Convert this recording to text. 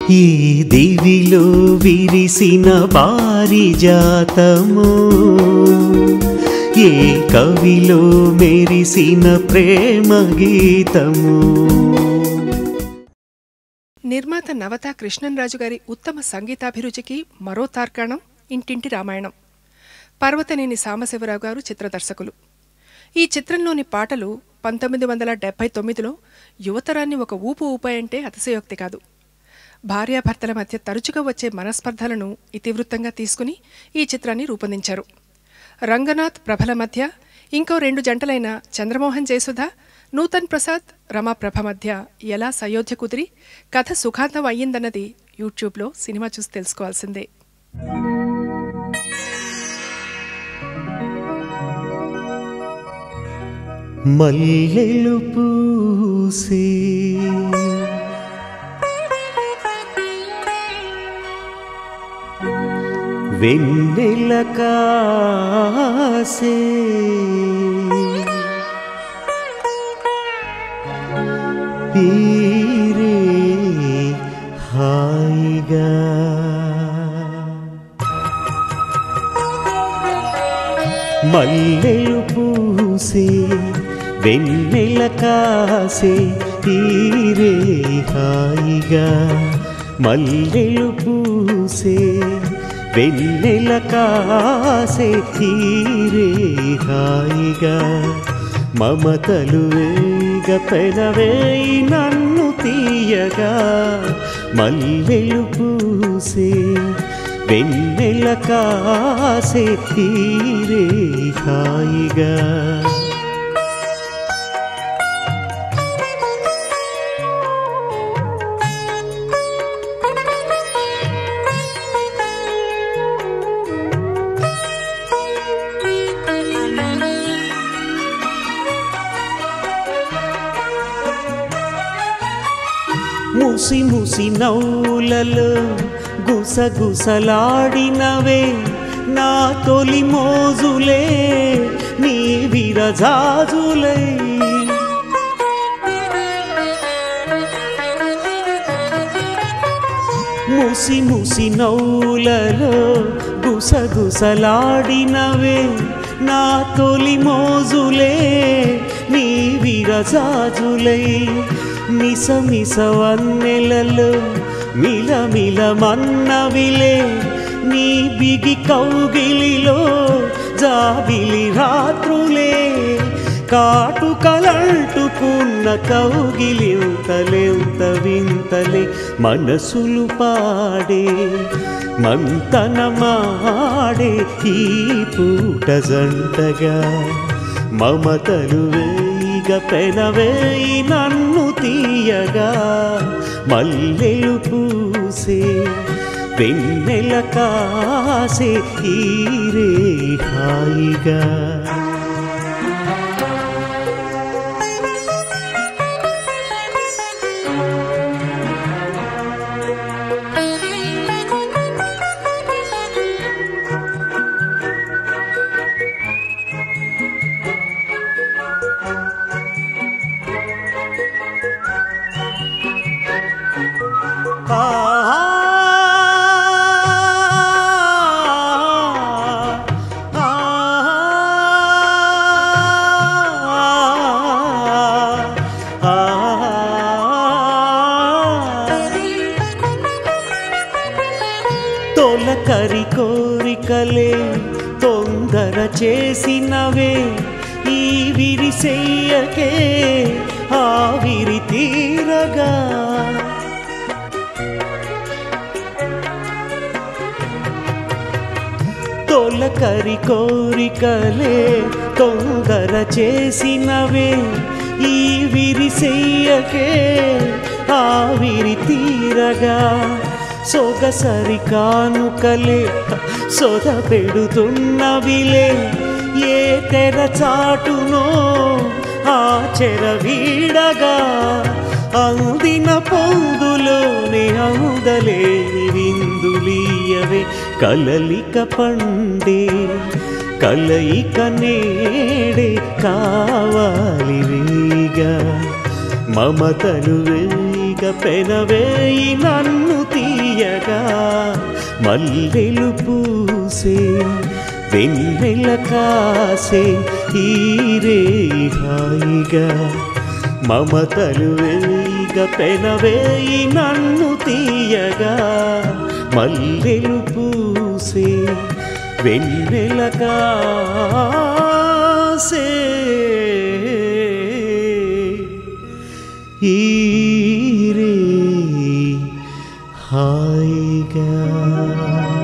ఈ దివిలో విరిసిన పారిజాతము ఏ కవిలో మెరిసిన ప్రేమ గీతము నిర్మాత నవత కృష్ణన్రాజు గారి ఉత్తమ సంగీతాభిరుచికి మరో తార్కాణం ఇంటింటి రామాయణం పర్వతనేని సాంబశివరావు గారు చిత్రదర్శకులు ఈ చిత్రంలోని పాటలు పంతొమ్మిది వందల డెబ్బై తొమ్మిదిలో యువతరాన్ని ఒక ఊపు ఊపాయంటే అతిశయోక్తి కాదు భార్యాభర్తల మధ్య తరచుగా వచ్చే మనస్పర్ధలను ఇతివృత్తంగా తీసుకుని ఈ చిత్రాన్ని రూపొందించారు రంగనాథ్ ప్రభల మధ్య ఇంకో రెండు జంటలైన చంద్రమోహన్ జయసుధ నూతన్ ప్రసాద్ రమాప్రభ మధ్య ఎలా సయోధ్య కుదిరి కథ సుఖాంతం అయ్యిందన్నది యూట్యూబ్లో సినిమా చూసి తెలుసుకోవాల్సిందే మల్లెలు పూసే వెన్నెల కాసే ఈరే హాయిగా మల్లెలు పూసే వెన్నెల కాసే తీరే హాయిగా మల్లెలు పూసే వెన్నెల కాసే తీరే హాయిగా మమతలు వేగ పెనవేయి నన్ను తీయగా మల్లెలు పూసే వెన్నెల కాసే తీరే హాయిగా ముసి ముసి నవ్వులలో గుసగుసలాడినవే నా తొలి మోజులే నీ విరజాజులై ముసి ముసి నవ్వులలో గుసగుసలాడినవే నా తొలి మోజులే నీ విరజాజులై మిస మిస వన్నెలలో మిల మిల మన్నవిలే నీ బిగి కౌగిలిలో జాబిలి రాత్రులే కాటుకలంటుకున్న కౌగిలింతలెంత వింతలే మనసులు పాడే మంతనమాడే ఈ పూట జంటగా మమతలు వేయిగ పెనవేయి నన్ను తీయగా మల్లెలు పూసే వెన్నెల కాసే ఈరే హాయిగా తొలకరి కోరికలే తొందర చేసినవే ఈ విరిసెయ్యకే ఆవిరి తీరగా తొలకరి కోరికలే తొందర చేసినవే ఈ విరిసెయ్యకే ఆవిరి తీరగా సొగసరి కానుకలే సొద పెడుతున్నవిలే ఏ తెర చాటునో ఆ చెర వీడగా అందిన పొందులోనే అందలేని విందులీయవే కలలిక పండే కలయిక నేడే కావాలి వేగా మమతలు వేగ పెనవేయి నన్ను తీ మల్లెలు పూసే వెన్నెల కాసే ఈరే హాయిగా మమతలు వేగ పెనవేయి నన్ను తీయగా మల్లెలు పూసే వెన్నెల కాసే ఈరే హాయిగా